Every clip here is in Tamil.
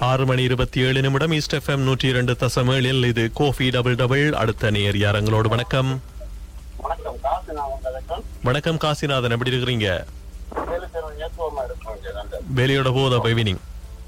ஆறு மணி இருபத்தி ஏழு நிமிடம் ஈஸ்ட் எஃப்எம் நூற்றி இரண்டு தசம் ஏழில் இது கோஃபி டபுள் டபுள் அடுத்த நேர் யாரங்களோடு வணக்கம் வணக்கம் காசு நான் வந்ததுக்கும் வணக்கம் காசிநாதன் எப்படி இருக்கிறீங்க வேலை செய்யறவங்க ஏற்றுவமா இருக்கும் இங்க நல்ல. வெளியோட போதா இப்போ ஈவினிங்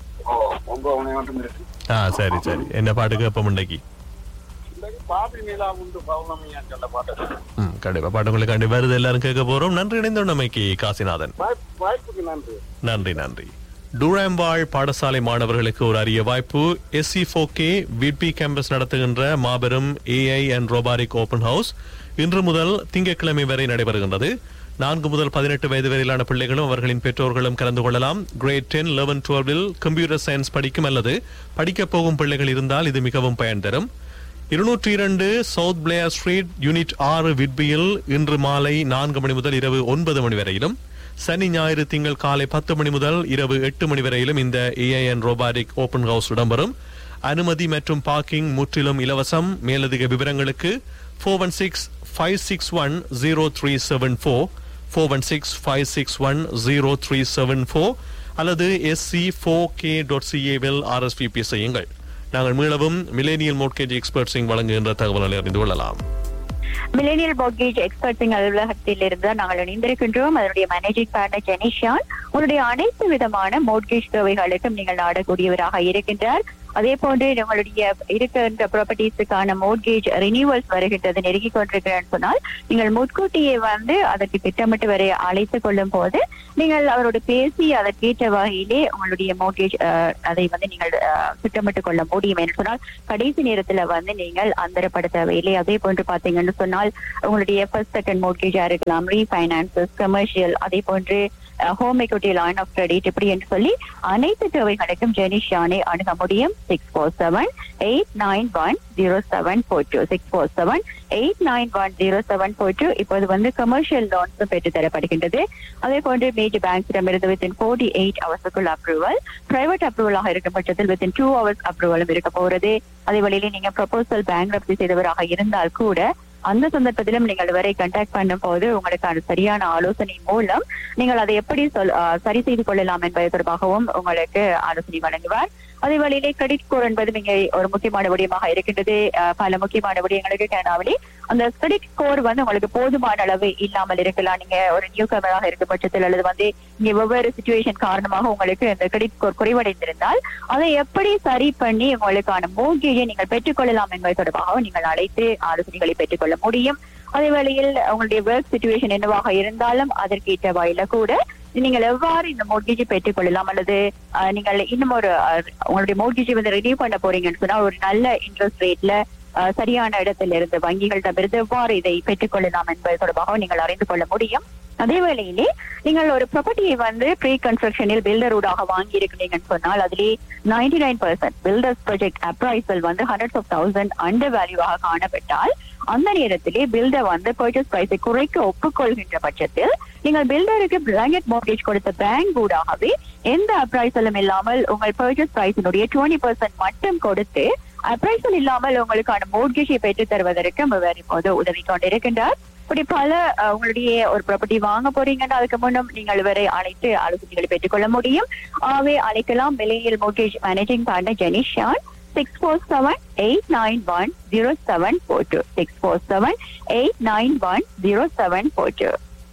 ஓ ஒன்பது மணி மட்டும் இருக்கு ஆ சரி சரி என்ன பாட்டுக்கு எப்போ முண்டைக்கு இன்றைக்கு பாபி நிலா உண்டு பௌர்ணமியா சொல்ல பாட்டு ம் கண்டிப்பா பாட்டுங்களுக்கு கண்டி வருது எல்லாரும் கேட்க போறோம் நன்றி இணைந்தோண்டமைக்கு காசிநாதன் வாய்ப்பு வாய்ப்புக்கு நன்றி நன்றி நன்றி டூராம்பாள் பாடசாலை மாணவர்களுக்கு ஒரு அரிய வாய்ப்பு எஸ்சி கே விட்பி கேம்பஸ் நடத்துகின்ற மாபெரும் AI and robotic open house இன்று முதல் திங்கட்கிழமை வரை நடைபெறுகின்றது நான்கு முதல் பதினெட்டு வயது வரையிலான பிள்ளைகளும் அவர்களின் பெற்றோர்களும் கலந்து கொள்ளலாம் கிரேட் டென் லெவன் டுவெல்வில் கம்ப்யூட்டர் சயின்ஸ் படிக்கும் அல்லது படிக்கப் போகும் பிள்ளைகள் இருந்தால் இது மிகவும் பயன் தரும் இருநூற்றி இரண்டு சவுத் பிளேயர் ஸ்ட்ரீட் யூனிட் ஆறு விட்பியில் இன்று மாலை நான்கு மணி முதல் இரவு ஒன்பது மணி வரையிலும் சனி ஞாயிறு திங்கள் காலை பத்து மணி முதல் இரவு எட்டு மணி வரையிலும் இந்த ஏஐஎன் ரோபாரிக் ஓபன் ஹவுஸ் இடம்பெறும் அனுமதி மற்றும் பார்க்கிங் முற்றிலும் இலவசம் மேலதிக விவரங்களுக்கு four one six five six one zero three seven four four one six five six one zero three seven four அல்லது எஸ்சி ஃபோர் கே டாட் சிஏவில் ஆர்எஸ்பிபி செய்யுங்கள் நாங்கள் மீளவும் மிலேனியல் மோட்கேஜ் எக்ஸ்பர்ட்ஸிங் வழங்குகின்ற தகவல்களை அறிந்து கொள்ளலாம் மில்லேனியல் மோர்கேஜ் எக்ஸ்பர்ட்டிங் அலுவலகத்தில் இருந்து நாங்கள் இணைந்திருக்கின்றோம் அதனுடைய மேனேஜிங் பார்ட்னர் ஜெனிஷான் உங்களுடைய அனைத்து விதமான மோர்கேஜ் தேவைகளுக்கும் நீங்கள் நாடக்கூடியவராக இருக்கின்றார் அதே போன்று உங்களுடைய இருக்கின்ற ப்ராப்பர்ட்டிஸுக்கான மோர்கேஜ் ரினியூவல்ஸ் வருகின்றது நெருங்கிக் கொண்டிருக்கிறேன்னு சொன்னால் நீங்கள் முன்கூட்டியே வந்து அதற்கு திட்டமிட்டு வரை அழைத்துக் கொள்ளும் போது நீங்கள் அவரோடு பேசி அதற்கேற்ற வகையிலே உங்களுடைய மோர்கேஜ் அதை வந்து நீங்கள் அஹ், திட்டமிட்டுக் கொள்ள முடியும் என்று சொன்னால் கடைசி நேரத்துல வந்து நீங்கள் அந்தரப்பட தேவையில்லை அதே போன்று பாத்தீங்கன்னு சொன்னால் உங்களுடைய ஃபர்ஸ்ட் செகண்ட் மோர்கேஜா இருக்கலாம் ரீஃபைனான்சஸ் கமர்ஷியல் அதே போன்று home equity line of credit இப்படி என்று சொல்லி அனைத்து தேவைகளுக்கும் ஜெனிஷானை அணுக முடியும் six four seven eight nine one zero seven four two six four seven eight nine one zero seven four two இப்போது வந்து கமர்ஷியல் லோன்ஸும் பெற்று தரப்படுகின்றது அதே போன்று மேஜர் பேங்க்ஸிடமிருந்து வித்தின் ஃபோர்ட்டி எயிட் ஹவர்ஸுக்குள் அப்ரூவல் பிரைவேட் அப்ரூவலாக இருக்கும் பட்சத்தில் வித்தின் டூ ஹவர்ஸ் அப்ரூவலும் இருக்க போகிறது அதே வழியிலே நீங்க ப்ரொபோசல் பேங்க் செய்தவராக இருந்தால் கூட அந்த சந்தர்ப்பத்திலும் நீங்கள் வரை கண்டாக்ட் பண்ணும் போது உங்களுக்கான சரியான ஆலோசனை மூலம் நீங்கள் அதை எப்படி சொல் அஹ், சரி செய்து கொள்ளலாம் என்பது தொடர்பாகவும் உங்களுக்கு ஆலோசனை வழங்குவார் அதே வழியிலே கிரெடிட் ஸ்கோர் என்பது இங்கே ஒரு முக்கியமான விடயமாக இருக்கின்றது அஹ், பல முக்கியமான விடயங்களுக்கு கனடாவிலே அந்த கிரெடிட் ஸ்கோர் வந்து உங்களுக்கு போதுமான அளவு இல்லாமல் இருக்கலாம் நீங்க ஒரு நியூ கமராக இருக்கும் பட்சத்தில் அல்லது வந்து இங்க வெவ்வேறு சுச்சுவேஷன் காரணமாக உங்களுக்கு இந்த கிரெடிட் ஸ்கோர் குறைவடைந்திருந்தால் அதை எப்படி சரி பண்ணி உங்களுக்கான மோர்கேஜை நீங்கள் பெற்றுக்கொள்ளலாம் என்பது தொடர்பாக நீங்கள் அழைத்து ஆலோசனைகளை பெற்றுக்கொள்ள முடியும் அதே வேளையில் உங்களுடைய ஒர்க் சுச்சுவேஷன் என்னவாக இருந்தாலும் அதற்கேற்ற வகையில கூட நீங்கள் எவ்வாறு இந்த மோர்கேஜை பெற்றுக்கொள்ளலாம் அல்லது அஹ், நீங்கள் இன்னும் ஒரு அஹ், உங்களுடைய மோர்கேஜை வந்து ரினியூ பண்ண போறீங்கன்னு சொன்னா ஒரு நல்ல இன்ட்ரெஸ்ட் ரேட்ல அஹ், சரியான இடத்துல இருந்து வங்கிகளிடமிருந்து எவ்வாறு இதை பெற்றுக்கொள்ளலாம் என்பது தொடர்பாக நீங்கள் அறிந்து கொள்ள முடியும் அதே வேளையிலே நீங்கள் ஒரு ப்ராப்பர்ட்டியை வந்து ப்ரீ கன்ஸ்ட்ரக்ஷனில் பில்டர் ஊடாக வாங்கி இருக்கிறீங்கன்னு சொன்னால் அதிலே ninety nine percent builders project appraisal வந்து ஹண்ட்ரட் ஆஃப் தௌசண்ட் அண்டர் வேல்யூவாக காணப்பட்டால் அந்த நேரத்திலே பில்டர் வந்து பர்ச்சேஸ் பிரைஸை குறைக்க ஒப்புக்கொள்கின்ற பட்சத்தில் நீங்கள் பில்டருக்கு பிளாங்கெட் மோர்கேஜ் கொடுத்த பேங்க் ஊடாகவே எந்த அப்ரைசலும் இல்லாமல் உங்கள் பர்ச்சேஸ் பிரைஸினுடைய டுவெண்ட்டி பர்சன்ட் மட்டும் கொடுத்து அப்ரைசல் இல்லாமல் உங்களுக்கான மோர்கேஜை பெற்றுத் தருவதற்கு அவர் இப்போது உதவி கொண்டிருக்கின்றார் இப்படி பல அஹ், உங்களுடைய ஒரு ப்ராப்பர்ட்டி வாங்க போறீங்கன்னா அதுக்கு முன்னும் நீங்கள் வரை அழைத்து ஆலோசனைகளை பெற்றுக்கொள்ள முடியும் ஆகவே அழைக்கலாம் millennial mortgage managing partner Jenishan six four seven eight nine one zero seven four two six four seven eight nine one zero seven four two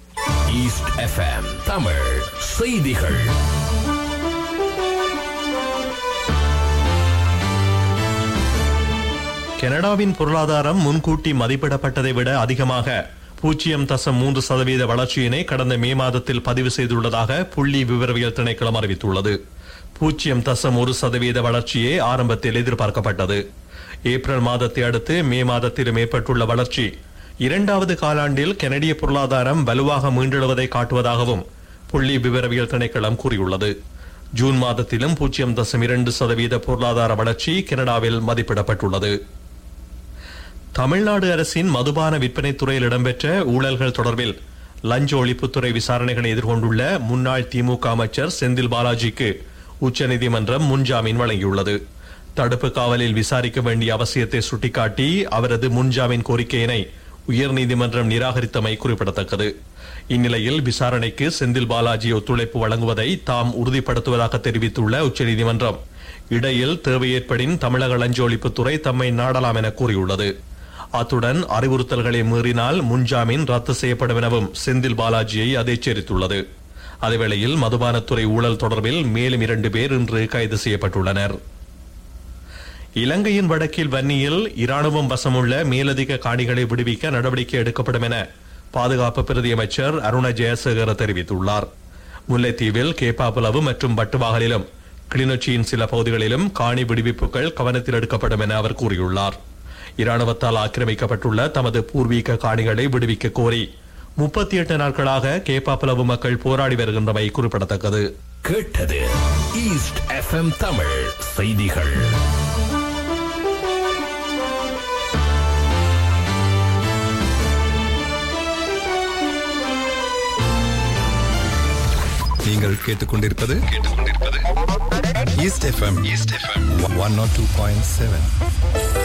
east FM Tamil செய்திகள் கனடாவின் பொருளாதாரம் முன்கூட்டி மதிப்பிடப்பட்டதை விட அதிகமாக பூஜ்ஜியம் தசம் மூன்று சதவீத வளர்ச்சியினை கடந்த மே மாதத்தில் பதிவு செய்துள்ளதாக புள்ளி விவரவியல் திணைக்களம் அறிவித்துள்ளது பூஜ்ஜியம் தசம் ஒரு சதவீத வளர்ச்சியே ஆரம்பத்தில் எதிர்பார்க்கப்பட்டது ஏப்ரல் மாதத்தை அடுத்து மே மாதத்திலும் ஏற்பட்டுள்ள வளர்ச்சி இரண்டாவது காலாண்டில் கனடிய பொருளாதாரம் வலுவாக மீண்டெழுவதை காட்டுவதாகவும் புள்ளி விவரவியல் திணைக்களம் கூறியுள்ளது ஜூன் மாதத்திலும் பூஜ்ஜியம் தசம் இரண்டு சதவீத பொருளாதார வளர்ச்சி கனடாவில் மதிப்பிடப்பட்டுள்ளது தமிழ்நாடு அரசின் மதுபான விற்பனை துறையில் இடம்பெற்ற ஊழல்கள் தொடர்பில் லஞ்ச ஒழிப்புத்துறை விசாரணைகளை எதிர்கொண்டுள்ள முன்னாள் திமுக அமைச்சர் செந்தில் பாலாஜிக்கு உச்சநீதிமன்றம் முன்ஜாமீன் வழங்கியுள்ளது தடுப்பு காவலில் விசாரிக்க வேண்டிய அவசியத்தை சுட்டிக்காட்டி அவரது முன்ஜாமீன் கோரிக்கையினை உயர்நீதிமன்றம் நிராகரித்தமை குறிப்பிடத்தக்கது இந்நிலையில் விசாரணைக்கு செந்தில் பாலாஜி ஒத்துழைப்பு வழங்குவதை தாம் உறுதிப்படுத்துவதாக தெரிவித்துள்ள உச்சநீதிமன்றம் இடையில் தேவை ஏற்படின் தமிழக லஞ்ச ஒழிப்புத்துறை தம்மை நாடலாம் என கூறியுள்ளது அத்துடன் அறிவுறுத்தல்களை மீறினால் முன்ஜாமீன் ரத்து செய்யப்படும் எனவும் செந்தில் பாலாஜியை அது எச்சரித்துள்ளது அதேவேளையில் மதுபானத்துறை ஊழல் தொடர்பில் மேலும் இரண்டு பேர் இன்று கைது செய்யப்பட்டுள்ளனர் இலங்கையின் வடக்கில் வன்னியில் இராணுவம் வசமுள்ள மேலதிக காணிகளை விடுவிக்க நடவடிக்கை எடுக்கப்படும் என பாதுகாப்பு பிரதி அமைச்சர் அருண ஜெயசேகர தெரிவித்துள்ளார் முல்லைத்தீவில் கேப்பாப்புலவு மற்றும் பட்டுவாகலிலும் கிளிநொச்சியின் சில பகுதிகளிலும் காணி விடுவிப்புகள் கவனத்தில் எடுக்கப்படும் என அவர் கூறியுள்ளார் இராணுவத்தால் ஆக்கிரமிக்கப்பட்டுள்ள தமது பூர்வீக காணிகளை விடுவிக்க கோரி முப்பத்தி எட்டு நாட்களாக கேப்பாப்புலவு மக்கள் போராடி வருகின்றமை குறிப்பிடத்தக்கது கேட்டது ஈஸ்ட் எஃப்எம் தமிழ் செய்திகள் நீங்கள் கேட்டுக்கொண்டிருப்பது east FM east FM one nought two point seven